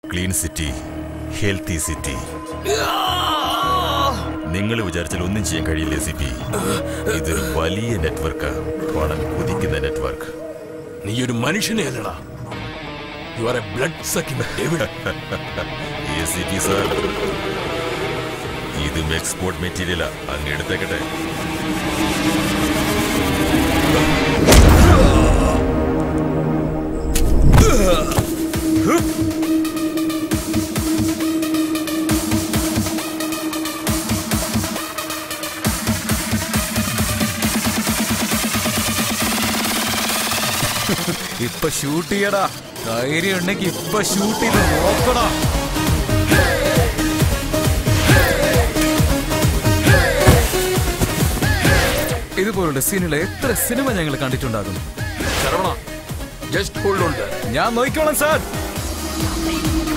clean city healthy city നിങ്ങൾ വിചാരിച്ചാൽ ഒന്നും ചെയ്യാൻ കഴിയില്ല സി പി ഇതൊരു വലിയ നെറ്റ്വർക്ക് പണം കുതിക്കുന്ന നെറ്റ്വർക്ക് നീ ഒരു മനുഷ്യനെ അല്ലടാ you are a blood sucking devil C P sir ഇതും എക്സ്പോർട്ട് മെറ്റീരിയലാ അങ്ങ് എടുത്തേക്കട്ടെ ഇപ്പൊ ഷൂട്ട് ചെയ്യടാ ധൈര്യം ഉണ്ടെങ്കിൽ ഇപ്പൊ ഷൂട്ട് ചെയ്ത് നോക്കടാ ഇതുപോലുള്ള സീനുകൾ എത്ര സിനിമ ഞങ്ങൾ കണ്ടിട്ടുണ്ടാകും ശരവണ ജസ്റ്റ് ഹോൾഡ് ഉണ്ട് ഞാൻ നോക്കിക്കോളാം സാർ